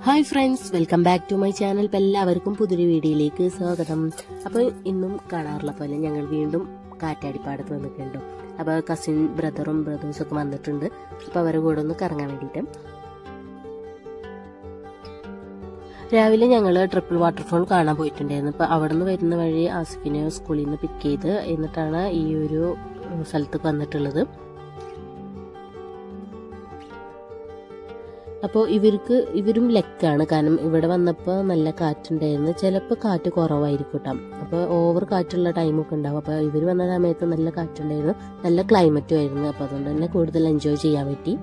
hi friends welcome back to my channel ഇപ്പം എല്ലാവർക്കും പുതിയൊരു വീഡിയോയിലേക്ക് സ്വാഗതം അപ്പോൾ ഇന്നും കാണാറുള്ള പോലെ ഞങ്ങൾ വീണ്ടും കാറ്റാടിപ്പാടത്ത് വന്നിട്ടുണ്ട് അപ്പോൾ കസിൻ ബ്രദറും ബ്രദേഴ്സും ഒക്കെ വന്നിട്ടുണ്ട് അപ്പോൾ അവരുടെ കൂടെ ഒന്ന് കറങ്ങാൻ വേണ്ടിയിട്ട് രാവിലെ ഞങ്ങൾ ട്രിപ്പിൾ വാട്ടർഫോൾ കാണാൻ പോയിട്ടുണ്ടായിരുന്നു അപ്പോൾ അവിടെ നിന്ന് വരുന്ന വഴി ആസിഫിനെ സ്കൂളിൽ നിന്ന് പിക്ക് ചെയ്ത് എന്നിട്ടാണ് ഈ ഒരു സ്ഥലത്തേക്ക് വന്നിട്ടുള്ളത് അപ്പോൾ ഇവർക്ക് ഇവരും ലക്കാണ് കാരണം ഇവിടെ വന്നപ്പോൾ നല്ല കാറ്റുണ്ടായിരുന്നു ചിലപ്പോൾ കാറ്റ് കുറവായിരിക്കും കേട്ടോ അപ്പോൾ ഓവർ കാറ്റുള്ള ടൈമൊക്കെ ഉണ്ടാവും അപ്പോൾ ഇവർ വന്ന സമയത്ത് നല്ല കാറ്റുണ്ടായിരുന്നു നല്ല ക്ലൈമറ്റും ആയിരുന്നു അപ്പോൾ അതുകൊണ്ട് തന്നെ കൂടുതൽ എൻജോയ് ചെയ്യാൻ പറ്റി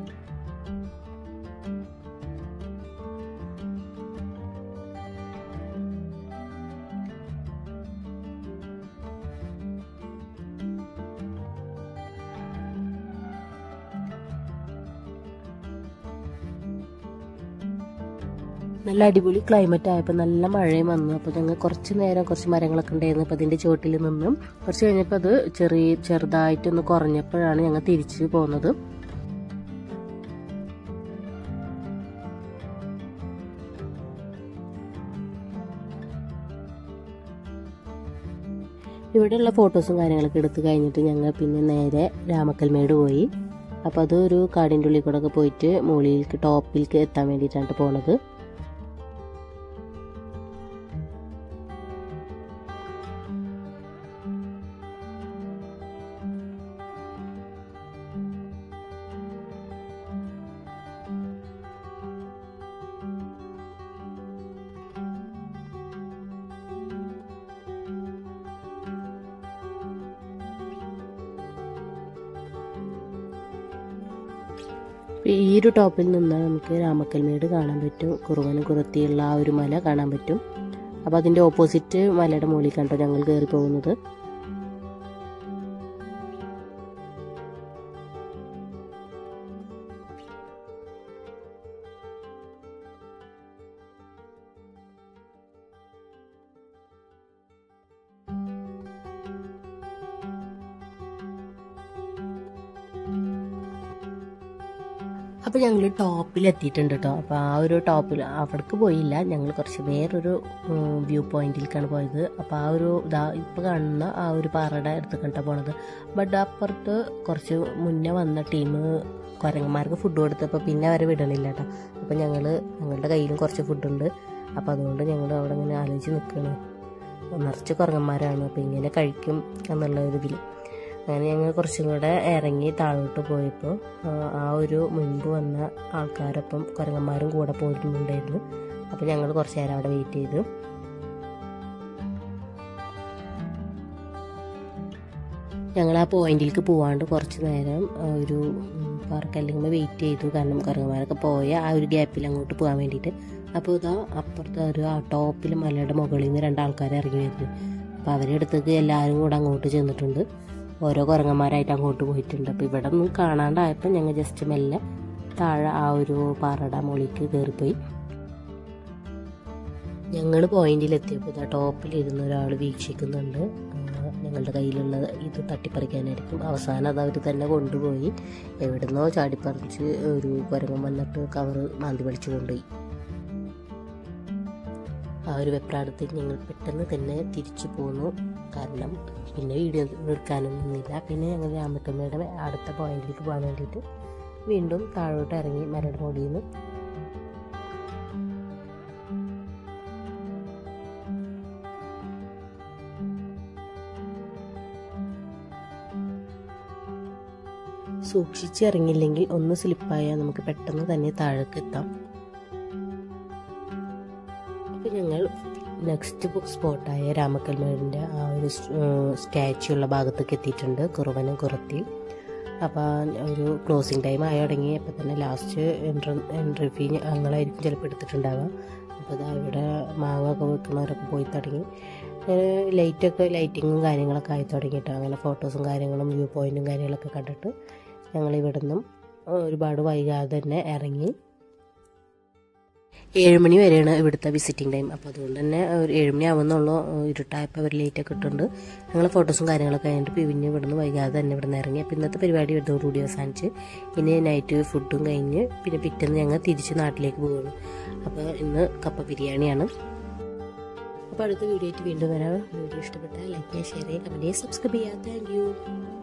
നല്ല അടിപൊളി ക്ലൈമറ്റ് ആയപ്പോൾ നല്ല മഴയും വന്നു അപ്പോൾ ഞങ്ങൾ കുറച്ച് നേരം കുറച്ച് മരങ്ങളൊക്കെ ഉണ്ടായിരുന്നു അപ്പോൾ അതിൻ്റെ ചുവട്ടിൽ നിന്നും കുറച്ച് കഴിഞ്ഞപ്പോൾ അത് ചെറിയ ചെറുതായിട്ടൊന്ന് കുറഞ്ഞപ്പോഴാണ് ഞങ്ങൾ തിരിച്ച് പോകുന്നത് ഇവിടെയുള്ള ഫോട്ടോസും കാര്യങ്ങളൊക്കെ എടുത്തു കഴിഞ്ഞിട്ട് ഞങ്ങൾ പിന്നെ നേരെ രാമക്കൽമേട് പോയി അപ്പോൾ അത് ഒരു കാടിൻ്റെ ഉള്ളിൽ കൂടെ ഒക്കെ പോയിട്ട് മുകളിലേക്ക് ടോപ്പിലേക്ക് എത്താൻ വേണ്ടിയിട്ടാണ് പോണത് ഈ ഒരു ടോപ്പിൽ നിന്നാൽ നമുക്ക് രാമക്കൽമേട് കാണാൻ പറ്റും കുറുവനും കുറത്തിയുള്ള ആ ഒരു മല കാണാൻ പറ്റും അപ്പോൾ അതിൻ്റെ ഓപ്പോസിറ്റ് മലയുടെ മുകളിൽ കണ്ടോ ഞങ്ങൾ കയറി പോകുന്നത് അപ്പോൾ ഞങ്ങൾ ടോപ്പിൽ എത്തിയിട്ടുണ്ട് കേട്ടോ അപ്പോൾ ആ ഒരു ടോപ്പിൽ അവിടേക്ക് പോയില്ല ഞങ്ങൾ കുറച്ച് വേറൊരു വ്യൂ പോയിന്റിലേക്കാണ് പോയത് അപ്പോൾ ആ ഒരു ഇതാ ഇപ്പോൾ കാണുന്ന ആ ഒരു പാറയുടെ അടുത്ത് കണ്ടാ പോണത് ബട്ട് അപ്പുറത്ത് കുറച്ച് മുന്നേ വന്ന ടീം കുരങ്ങന്മാർക്ക് ഫുഡ് കൊടുത്തപ്പോൾ പിന്നെ അവരെ വിടണില്ല കേട്ടോ അപ്പോൾ ഞങ്ങൾ ഞങ്ങളുടെ കയ്യിലും കുറച്ച് ഫുഡുണ്ട് അപ്പോൾ അതുകൊണ്ട് ഞങ്ങൾ അവിടെ ഇങ്ങനെ ആലോചിച്ച് നിൽക്കുകയാണ് നിറച്ച് കുരങ്ങന്മാരാണ് അപ്പോൾ ഇങ്ങനെ കഴിക്കും എന്നുള്ള ഒരു ഇതിൽ അങ്ങനെ ഞങ്ങൾ കുറച്ചും കൂടെ ഇറങ്ങി താഴോട്ട് പോയപ്പോൾ ആ ഒരു മുൻപ് വന്ന ആൾക്കാരൊപ്പം കുരങ്ങന്മാരും കൂടെ പോയിട്ടുണ്ടായിരുന്നു അപ്പോൾ ഞങ്ങൾ കുറച്ച് നേരം അവിടെ വെയിറ്റ് ചെയ്തു ഞങ്ങൾ ആ പോയിന്റിലേക്ക് പോവാണ്ട് കുറച്ച് നേരം ഒരു പാർക്കല്ലെങ്കിൽ വെയിറ്റ് ചെയ്തു കാരണം കുരങ്ങന്മാരൊക്കെ പോയ ആ ഒരു ഗ്യാപ്പിൽ അങ്ങോട്ട് പോകാൻ വേണ്ടിയിട്ട് അപ്പോൾ ഇതാ അപ്പുറത്തെ ഒരു ആ ടോപ്പിൽ മലയുടെ മുകളിൽ നിന്ന് രണ്ടാൾക്കാർ ഇറങ്ങി വരുന്നു അപ്പോൾ അവരുടെ അടുത്തേക്ക് എല്ലാവരും കൂടെ അങ്ങോട്ട് ചെന്നിട്ടുണ്ട് ഓരോ കുരങ്ങന്മാരായിട്ട് അങ്ങോട്ട് പോയിട്ടുണ്ട് അപ്പോൾ ഇവിടെ ഒന്നും കാണാണ്ടായപ്പോൾ ഞങ്ങൾ ജസ്റ്റ് മെല്ലെ താഴെ ആ ഒരു പാറയുടെ മുകളിലേക്ക് കയറിപ്പോയി ഞങ്ങൾ പോയിന്റിലെത്തിയപ്പോൾ ഇതാ ടോപ്പിൽ ഇരുന്ന ഒരാൾ വീക്ഷിക്കുന്നുണ്ട് ഞങ്ങളുടെ കയ്യിലുള്ള ഇത് തട്ടിപ്പറിക്കാനായിരിക്കും അവസാനം അത് അവർ തന്നെ കൊണ്ടുപോയി എവിടുന്നോ ചാടിപ്പറിച്ച് ഒരു കുരങ്ങൻ വന്നിട്ട് കവർ മാന്തി വലിച്ചു കൊണ്ടുപോയി ആ ഒരു വെപ്രാടത്തിൽ ഞങ്ങൾ പെട്ടെന്ന് തന്നെ തിരിച്ചു പോന്നു കാരണം പിന്നെ വീഡിയോ എടുക്കാനും നിന്നില്ല പിന്നെ ഞങ്ങൾ രാമക്കമ്മയുടെ അടുത്ത പോയിന്റിലേക്ക് പോകാൻ വേണ്ടിയിട്ട് വീണ്ടും താഴോട്ട് ഇറങ്ങി മരട് മുടിയിൽ നിന്ന് സൂക്ഷിച്ച് ഇറങ്ങില്ലെങ്കിൽ ഒന്ന് സ്ലിപ്പായാൽ നമുക്ക് പെട്ടെന്ന് തന്നെ താഴേക്ക് എത്താം അപ്പോൾ ഞങ്ങൾ നെക്സ്റ്റ് ബുക്ക് സ്പോട്ടായ രാമക്കൽമേടിൻ്റെ ആ ഒരു സ്റ്റാച്യു ഉള്ള ഭാഗത്തേക്ക് എത്തിയിട്ടുണ്ട് കുറവനും കുറത്തി അപ്പോൾ ഒരു ക്ലോസിങ് ടൈം ആയി തുടങ്ങി അപ്പോൾ തന്നെ ലാസ്റ്റ് എൻട്ര എൻട്രി ഫീ ഞങ്ങളായിരിക്കും ചിലപ്പോൾ എടുത്തിട്ടുണ്ടാവുക അപ്പോൾ അതാ ഇവിടെ മാങ്ങ ഒക്കെ വെക്കുന്നവരൊക്കെ പോയി തുടങ്ങി ലൈറ്റൊക്കെ ലൈറ്റിങ്ങും കാര്യങ്ങളൊക്കെ ആയി തുടങ്ങിയിട്ട് അങ്ങനെ ഫോട്ടോസും കാര്യങ്ങളും വ്യൂ പോയിൻറ്റും കാര്യങ്ങളൊക്കെ കണ്ടിട്ട് ഞങ്ങൾ ഇവിടെ നിന്നും ഒരുപാട് വൈകാതെ തന്നെ ഇറങ്ങി ഏഴ് മണി വരെയാണ് ഇവിടുത്തെ വിസിറ്റിംഗ് ടൈം അപ്പോൾ അതുകൊണ്ട് തന്നെ ഒരു ഏഴ് മണി ആവുന്നുള്ളൂ ഇരുട്ടായപ്പോൾ അവർ ലേറ്റൊക്കെ ഇട്ടുണ്ട് ഞങ്ങൾ ഫോട്ടോസും കാര്യങ്ങളൊക്കെ കഴിഞ്ഞിട്ട് പിന്നെ ഇവിടുന്ന് വൈകാതെ തന്നെ ഇവിടുന്ന് ഇറങ്ങി അപ്പോൾ ഇന്നത്തെ പരിപാടി ഇതോടുകൂടി അവസാനിച്ച് ഇനി നൈറ്റ് ഫുഡും കഴിഞ്ഞ് പിന്നെ പിറ്റേന്ന് ഞങ്ങൾ തിരിച്ച് നാട്ടിലേക്ക് പോവുകയാണ് അപ്പോൾ ഇന്ന് കപ്പ ബിരിയാണിയാണ് അപ്പോൾ അടുത്ത വീഡിയോ ആയിട്ട് വീണ്ടും വരാം വീഡിയോ ഇഷ്ടപ്പെട്ടാൽ ലൈക്ക് ചെയ്യുക ഷെയർ ചെയ്യുക കമൻറ്റ് ചെയ്യുക സബ്സ്ക്രൈബ് ചെയ്യുക താങ്ക് യു